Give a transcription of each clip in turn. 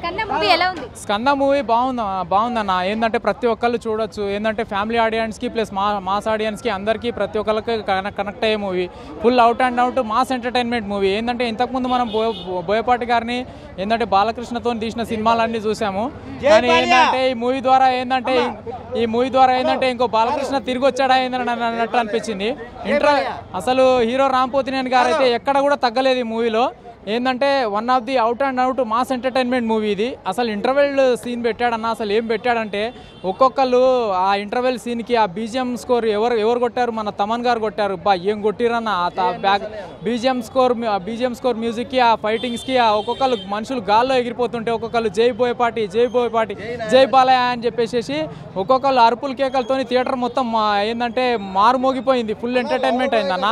Skanda movie ఎలా ఉంది Skanda movie బాగుంది బాగుందన్న ఏంటంటే ప్రతి ఒక్కళ్ళు చూడొచ్చు ఏంటంటే ఫ్యామిలీ ఆడియన్స్కి ప్లస్ మా మాస్ ఆడియన్స్కి అందరికీ ప్రతి ఒక్కరికి కనెక్ట్ అయ్యే movie full out and out mass entertainment movie ఏంటంటే ఇంతకుముందు మనం బోయ బోయపాటి గారిని ఏంటంటే బాలకృష్ణతో తీసిన సినిమాలన్నీ చూసాము కానీ ఏంటంటే ఈ మూవీ ద్వారా ఏంటంటే ఈ మూవీ ద్వారా ఏంటంటే ఇంకో బాలకృష్ణ తిరిగి వచ్చాడా ఏందని నన్ను అన్నట్లు అనిపించింది ఇంటర్ అసలు హీరో రాంపోతినేని గారు అయితే ఎక్కడ కూడా తగ్గలేదు ఈ మూవీలో ఏంటంటే one of the out and out mass entertainment movie ఇది అసలు ఇంటర్వెల్ సీన్ పెట్టాడన్న అసలు ఏం పెట్టాడంటే ఒక్కొక్కళ్ళు ఆ ఇంటర్వెల్ సీన్కి ఆ బీజిఎం స్కోర్ ఎవరు ఎవరు కొట్టారు మన తమన్ గారు కొట్టారు బా ఏం కొట్టిరన్న ఆ back BGM score BGM score మ్యూజిక్కి ఆ ఫైటింగ్స్కి ఆ ఒక్కొక్కరు మనుషులు గాల్లో ఎగిరిపోతుంటే ఒక్కొక్కరు జై బోయపాటి జై బోయపాటి జై బాలయ్య అని చెప్పేసి ఒక్కొక్కరు అరుపుల కేకలతోని థియేటర్ మొత్తం మా- ఏంటంటే మారుమోగిపోయింది ఫుల్ ఎంటర్టైన్మెంట్ అయిందన్న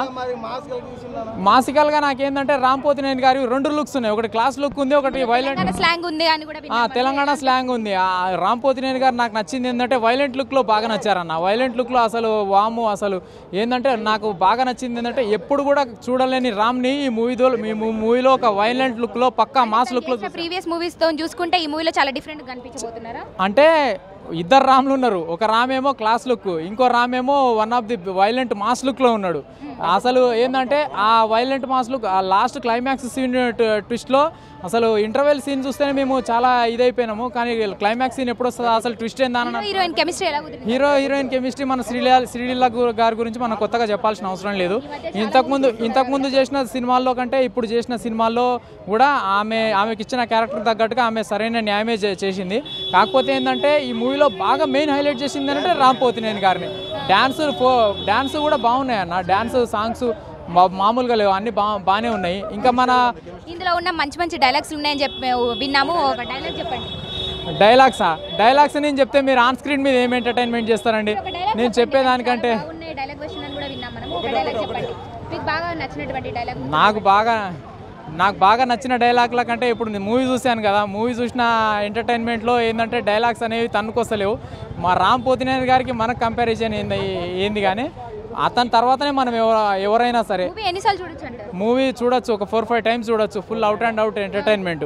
మాసికల్గా నాకేంటంటే రాంపోతినేని గారి రెండు లుక్స్ ఉన్నాయి ఒకటి క్లాస్ లుక్ ఉంది ఒకటి వైలెంట్ తెలంగాణ స్లాంగ్ ఉంది అని కూడా ఆ, విన్నాం. తెలంగాణ స్లాంగ్ ఉంది ఆ రాంపోతినేని గారు నాకు నచ్చింది ఏంటంటే వైలెంట్ లుక్లో బాగా నచ్చారన్న వైలెంట్ లుక్లో అసలు వాము అసలు ఏంటంటే నాకు బాగా నచ్చింది ఏంటంటే ఎప్పుడు కూడా చూడలేని రామ్ని ఈ మూవీలో ఈ మూవీలో ఒక వైలెంట్ లుక్లో పక్కా మాస్ లుక్లో ప్రీవియస్ మూవీస్ తో చూసుకుంటే ఈ మూవీలో చాలా డిఫరెంట్ కనిపించబోతున్నారా అంటే ఇద్దరు రామ్లు ఉన్నారు ఒక రామ్ ఏమో క్లాస్ లుక్ ఇంకో రామ్ ఏమో one of the violent mass look లో ఉన్నాడు అసలు ఏంటంటే ఆ వైలెంట్ మాస్ లుక్ ఆ లాస్ట్ క్లైమాక్స్ సీన్ ట్విస్ట్ లో అసలు ఇంటర్వెల్ సీన్ చూస్తేనే మేము చాలా ఇదైపోయినాము కానీ క్లైమాక్స్ సీన్ ఎప్పుడు వస్తుందో అసలు ట్విస్ట్ ఏందన్న హీరోయిన్ కెమిస్ట్రీ ఎలా కుదిరింది హీరో హీరోయిన్ కెమిస్ట్రీ మన శ్రీలీల శ్రీలీల గు- గారి గురించి మనం కొత్తగా చెప్పాల్సిన అవసరం లేదు ఇంతకుముందు ఇంతకుముందు చేసిన సినిమాల్లో కంటే ఇప్పుడు చేసిన సినిమాల్లో కూడా ఆమె ఆమెకి ఇచ్చిన క్యారెక్టర్ తగ్గట్టుగా ఆమె సరైన న్యాయమే చే- చేసింది కాకపోతే ఏంటంటే ఈ మూవీలో బాగా మెయిన్ హైలైట్ చేసింది ఏంటంటే రామ్ పోతినేని గారిని డ్యాన్స్ డ్యాన్స్ కూడా బాగున్నాయి అన్న డ్యాన్స్ సాంగ్స్ మామూలుగా లేవు అన్ని బా బాగానే ఉన్నాయి ఇంకా మన ఇందులో ఉన్న మంచి మంచి డైలాగ్స్ ఉన్నాయని చెప్పి మేము విన్నాము ఒక డైలాగ్ చెప్పండి డైలాగ్సా డైలాగ్స్ నేను చెప్తే మీరు ఆన్ స్క్రీన్ మీద ఏం ఎంటర్టైన్మెంట్ చేస్తారండి ఒక dialogue నేను చెప్పండి. చెప్పేదానికంటే చాలా బాగున్నాయి డైలాగ్ వర్షన్ అని కూడా విన్నాం మనం ఒక డైలాగ్ చెప్పండి మీకు బాగా నచ్చినటువంటి డైలాగ్ నాకు బాగా నాకు బాగా నచ్చిన డైలాగ్ల కంటే ఇప్పుడు నేను మూవీ చూశాను కదా మూవీ చూసిన ఎంటర్టైన్మెంట్లో ఏంటంటే డైలాగ్స్ అనేవి తన్నుకొస్తలేవు మా రామ్ పోతినేని గారికి మనకు కంపారిజన్ ఏంది ఏంది కానీ అతని తర్వాతనే మనం ఎవర ఎవరైనా సరే మూవీ ఎన్నిసార్లు చూడొచ్చు అంటారు మూవీ చూడొచ్చు ఒక ఫోర్ ఫైవ్ టైమ్స్ చూడొచ్చు full out and out entertainment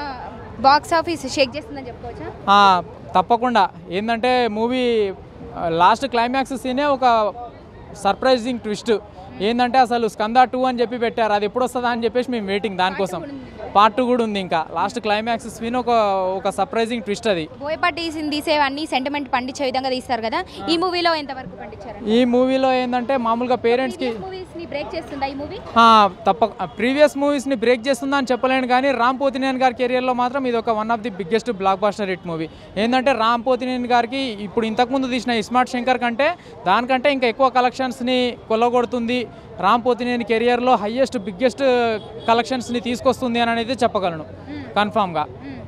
box office shake చేస్తుందని చెప్పుకోవచ్చా తప్పకుండా ఏంటంటే మూవీ లాస్ట్ క్లైమాక్స్ సీనే ఒక సర్ప్రైజింగ్ ట్విస్ట్ ఏంటంటే అసలు స్కందా టూ అని చెప్పి పెట్టారు అది ఎప్పుడు వస్తుందా అని చెప్పేసి మేము వెయిటింగ్ దానికోసం పార్ట్ టూ కూడా ఉంది ఇంకా లాస్ట్ క్లైమాక్స్ సీన్ ఒక ఒక సర్ప్రైజింగ్ ట్విస్ట్ అది బోయపాటి సీన్ తీసేవన్నీ సెంటిమెంట్ పండించే విధంగా తీస్తారు కదా ఈ మూవీలో ఎంతవరకు పండించారు ఈ మూవీలో ఏంటంటే మామూలుగా పేరెంట్స్కి మూవీస్ ని బ్రేక్ చేస్తుందా ఈ మూవీ తప్ప ప్రీవియస్ మూవీస్ని బ్రేక్ చేస్తుందా అని చెప్పలేను కానీ రామ్ పోతినేని గారి కెరియర్లో మాత్రం ఇది ఒక one of the biggest blockbuster hit movie ఏంటంటే రామ్ పోతినేని గారికి ఇప్పుడు ఇంతకుముందు తీసిన ఇస్మార్ట్ శంకర్ కంటే దానికంటే ఇంకా ఎక్కువ కలెక్షన్స్ని కొల్లగొడుతుంది రామ్ పోతినేని కెరియర్లో హయ్యెస్ట్ బిగ్గెస్ట్ కలెక్షన్స్ని తీసుకొస్తుంది అని అనేది చెప్పగలను కన్ఫామ్గా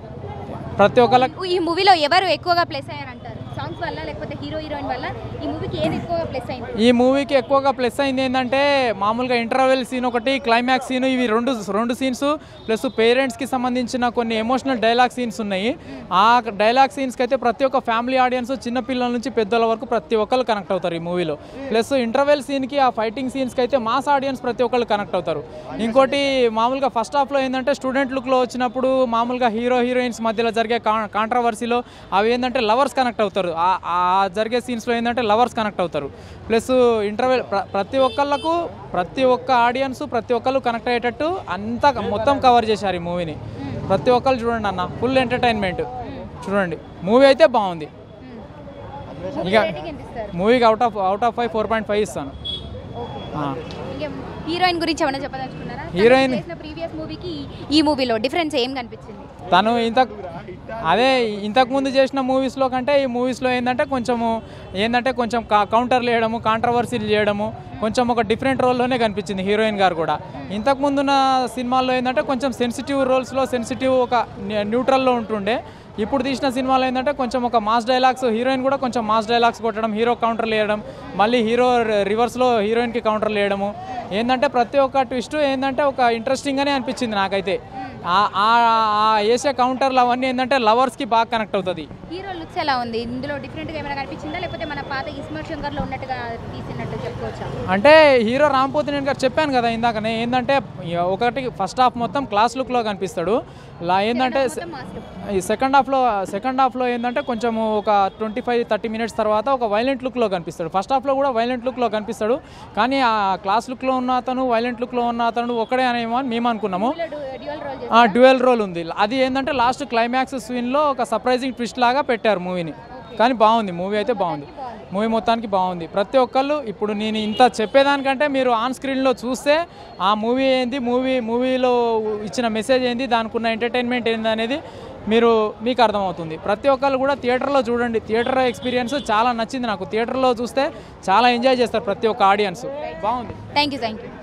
ప్రతి ఒక్కళ్ళ ఈ మూవీలో ఎవరు ఎక్కువగా ప్లేస్ అయ్యారంటారు సాంగ్స్ వల్ల లేకపోతే హీరో హీరోయిన్ వల్ల ఈ మూవీకి ఏది ఎక్కువగా ప్లస్ అయింది ఈ మూవీకి ఎక్కువగా ప్లస్ అయింది ఏంటంటే మామూలుగా ఇంటర్వెల్ సీన్ ఒకటి క్లైమాక్స్ సీన్ ఇవి రెండు రెండు సీన్స్ ప్లస్ పేరెంట్స్కి సంబంధించిన కొన్ని ఎమోషనల్ డైలాగ్ సీన్స్ ఉన్నాయి ఆ డైలాగ్ సీన్స్కి అయితే ప్రతి ఒక్క ఫ్యామిలీ ఆడియన్స్ చిన్న పిల్లల నుంచి పెద్దల వరకు ప్రతి ఒక్కరు కనెక్ట్ అవుతారు ఈ మూవీలో ప్లస్ ఇంటర్వెల్ సీన్కి ఆ ఫైటింగ్ సీన్స్కి అయితే మాస్ ఆడియన్స్ ప్రతి ఒక్కరు కనెక్ట్ అవుతారు ఇంకోటి మామూలుగా ఫస్ట్ హాఫ్లో ఏంటంటే స్టూడెంట్ లుక్లో వచ్చినప్పుడు మామూలుగా హీరో హీరోయిన్స్ మధ్యలో జరిగే కాంట్రవర్సీలో అవి ఏంటంటే లవర్స్ కనెక్ట్ అవుతారు ఆ- ఆ జరిగే సీన్స్లో ఏంటంటే లవర్స్ కనెక్ట్ అవుతారు ప్లస్ ఇంటర్వెల్ ప్రతి ఒక్కళ్ళకు ప్రతి ఒక్క ఆడియన్స్ ప్రతి ఒక్కళ్ళు కనెక్ట్ అయ్యేటట్టు అంతా మొత్తం కవర్ చేశారు ఈ మూవీని ప్రతి ఒక్కళ్ళు చూడండి అన్న ఫుల్ ఎంటర్టైన్మెంట్ చూడండి మూవీ అయితే బాగుంది ఇక రేటింగ్ ఎంత ఇస్తారు మూవీకి out of out of five four point five ఇస్తాను ఆ. ఇంకేం హీరోయిన్ గురించి ఏమైనా చెప్పదలుచుకున్నారా తను హీరోయిన్- చేసిన ప్రీవియస్ మూవీకి ఈ మూవీలో డిఫరెన్స్ ఏం కనిపించింది తను ఇంత అదే ఇంతకుముందు చేసిన మూవీస్లో కంటే ఈ మూవీస్లో ఏంటంటే కొంచెము ఏంటంటే కొంచెం కౌంటర్లు వేయడము కాంట్రవర్సీలు చేయడము కొంచెం ఒక డిఫరెంట్ రోల్లోనే కనిపించింది హీరోయిన్ గారు కూడా ఇంతకుముందున్న సినిమాల్లో ఏంటంటే కొంచెం సెన్సిటివ్ రోల్స్లో సెన్సిటివ్ ఒక న్యూట్రల్లో ఉంటుండే ఇప్పుడు తీసిన సినిమాలో ఏంటంటే కొంచెం ఒక మాస్ డైలాగ్స్ హీరోయిన్ కూడా కొంచెం మాస్ డైలాగ్స్ కొట్టడం హీరో కౌంటర్లు వేయడం మళ్ళీ హీరో రివర్స్లో హీరోయిన్కి కౌంటర్లు వేయడము ఏంటంటే ప్రతి ఒక్క ట్విస్ట్ ఏంటంటే ఒక ఇంట్రెస్టింగ్గానే అనిపించింది నాకైతే ఆ- ఆ- ఆ వేసే కౌంటర్లు అవన్నీ ఏంటంటే లవర్స్కి బాగా కనెక్ట్ అవుతుంది హీరో లుక్స్ ఎలా ఉంది ఇందులో డిఫరెంట్గా ఏమైనా కనిపించిందా లేకపోతే మన పాత ఇస్మార్ట్ శంకర్లో ఉన్నట్టుగా తీసినట్టు చెప్పుకోవచ్చా అంటే హీరో రాంపోతి నేను గారు చెప్పాను కదా ఇందాకనే ఏంటంటే ఒకటి ఫస్ట్ హాఫ్ మొత్తం క్లాస్ లుక్లో కనిపిస్తాడు లా ఏంటంటే మొత్తం మాస్టర్ ఈ సెకండ్ హాఫ్లో సెకండ్ హాఫ్లో ఏంటంటే కొంచెం ఒక ట్వంటీ ఫైవ్ థర్టీ మినిట్స్ తర్వాత ఒక వైలెంట్ లుక్లో కనిపిస్తాడు ఫస్ట్ హాఫ్లో కూడా వైలెంట్ లుక్లో కనిపిస్తాడు కానీ ఆ క్లాస్ లుక్లో ఉన్న అతను వైలెంట్ లుక్లో ఉన్న అతను ఒకడే అనేమో అని మేము అనుకున్నాము డ్యూయల్ రోల్ ఆ డ్యూయల్ రోల్ ఉంది అది ఏంటంటే లాస్ట్ క్లైమాక్స్ సీన్లో ఒక సర్ప్రైజింగ్ ట్విస్ట్ లాగా పెట్టారు మూవీని కానీ బాగుంది మూవీ అయితే బాగుంది మూవీ మొత్తానికి బాగుంది ప్రతి ఒక్కళ్ళు ఇప్పుడు నేను ఇంత చెప్పేదానికంటే మీరు ఆన్ స్క్రీన్లో చూస్తే ఆ మూవీ ఏంది మూవీ మూవీలో ఇచ్చిన మెసేజ్ ఏంది దానికి ఉన్న ఎంటర్టైన్మెంట్ ఏంది అనేది మీరు మీకు అర్థమవుతుంది ప్రతి ఒక్కళ్ళు కూడా థియేటర్లో చూడండి థియేటర్ ఎక్స్పీరియన్స్ చాలా నచ్చింది నాకు థియేటర్లో చూస్తే చాలా ఎంజాయ్ చేస్తారు ప్రతి ఒక్క ఆడియన్స్ బాగుంది థ్యాంక్ యూ థ్యాంక్ యూ